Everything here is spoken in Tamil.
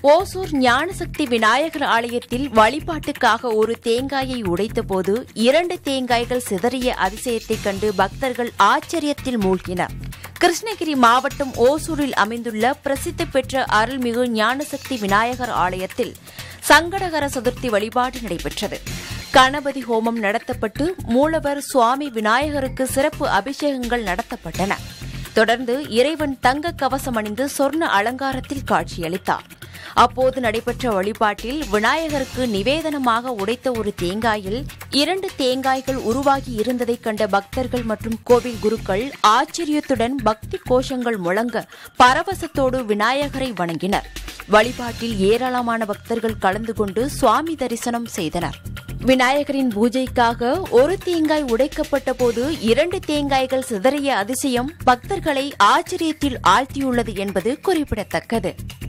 ஓசூர் ஞானசக்தி விநாயகர் ஆலயத்தில் வழிபாட்டுக்காக ஒரு தேங்காயை உடைத்தபோது இரண்டு தேங்காய்கள் சிதறிய அதிசயத்தைக் கண்டு பக்தர்கள் ஆச்சரியத்தில் மூழ்கினர் கிருஷ்ணகிரி மாவட்டம் ஓசூரில் அமைந்துள்ள பிரசித்தி பெற்ற அருள்மிகு ஞானசக்தி விநாயகர் ஆலயத்தில் சங்கடகர சதுர்த்தி வழிபாடு நடைபெற்றது கணபதி ஹோமம் நடத்தப்பட்டு மூலவர் சுவாமி விநாயகருக்கு சிறப்பு அபிஷேகங்கள் நடத்தப்பட்டன தொடர்ந்து இறைவன் தங்க கவசம் அணிந்து சொர்ண அலங்காரத்தில் காட்சியளித்தார் அப்போது நடைபெற்ற வழிபாட்டில் விநாயகருக்கு நிவேதனமாக உடைத்த ஒரு தேங்காயில் இரண்டு தேங்காய்கள் உருவாகி இருந்ததைக் கண்ட பக்தர்கள் மற்றும் கோவில் குருக்கள் ஆச்சரியத்துடன் பக்தி கோஷங்கள் முழங்க பரவசத்தோடு விநாயகரை வணங்கினர் வழிபாட்டில் ஏராளமான பக்தர்கள் கலந்து கொண்டு சுவாமி தரிசனம் செய்தனர் விநாயகரின் பூஜைக்காக ஒரு தேங்காய் உடைக்கப்பட்ட போது இரண்டு தேங்காய்கள் சிதறிய அதிசயம் பக்தர்களை ஆச்சரியத்தில் ஆழ்த்தியுள்ளது என்பது குறிப்பிடத்தக்கது